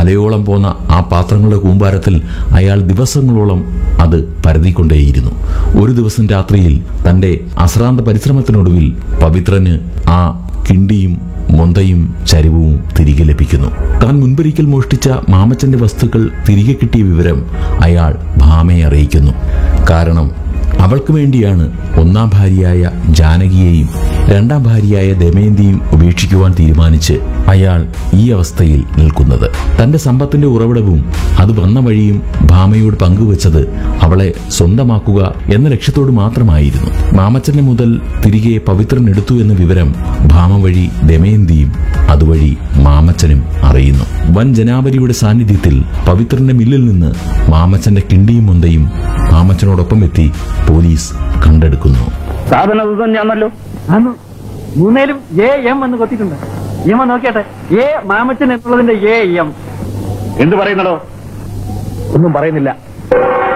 മലയോളം പോന്ന ആ പാത്രങ്ങളുടെ കൂമ്പാരത്തിൽ അയാൾ ദിവസങ്ങളോളം അത് പരതിക്കൊണ്ടേയിരുന്നു ഒരു ദിവസം രാത്രിയിൽ തന്റെ അശ്രാന്ത പരിശ്രമത്തിനൊടുവിൽ പവിത്രന് ആ കിണ്ടിയും മൊന്തയും ചരിവും തിരികെ ലഭിക്കുന്നു താൻ മുൻപൊരിക്കൽ മോഷ്ടിച്ച മാമച്ചന്റെ വസ്തുക്കൾ തിരികെ കിട്ടിയ വിവരം അയാൾ ഭാമയെ അറിയിക്കുന്നു കാരണം അവൾക്ക് വേണ്ടിയാണ് ഒന്നാം ഭാര്യയായ ജാനകിയെയും രണ്ടാം ഭാര്യയായ ദമയന്തിയും ഉപേക്ഷിക്കുവാൻ തീരുമാനിച്ച് അയാൾ ഈ അവസ്ഥയിൽ നിൽക്കുന്നത് തന്റെ സമ്പത്തിന്റെ ഉറവിടവും അത് വന്ന വഴിയും ഭാമയോട് പങ്കുവച്ചത് അവളെ സ്വന്തമാക്കുക എന്ന ലക്ഷ്യത്തോട് മാത്രമായിരുന്നു മാമച്ചന്റെ മുതൽ തിരികെ പവിത്രൻ എടുത്തു എന്ന വിവരം ഭാമ വഴി ദമയന്തിയും അതുവഴി മാമച്ചനും അറിയുന്നു വൻ ജനാവലിയുടെ സാന്നിധ്യത്തിൽ പവിത്രന്റെ മില്ലിൽ നിന്ന് മാമച്ചന്റെ കിണ്ടിയും മൊന്തയും മാമച്ചനോടൊപ്പം എത്തി പോലീസ് കണ്ടെടുക്കുന്നു സാധനം അത് തന്നെയാണല്ലോ അന്ന് മൂന്നേലും എ എം എന്ന് കൊത്തിയിട്ടുണ്ട് എം നോക്കിയാട്ടെ എ മാമച്ചൻ എന്നുള്ളതിന്റെ എ എം എന്ത് പറയുന്നടോ ഒന്നും പറയുന്നില്ല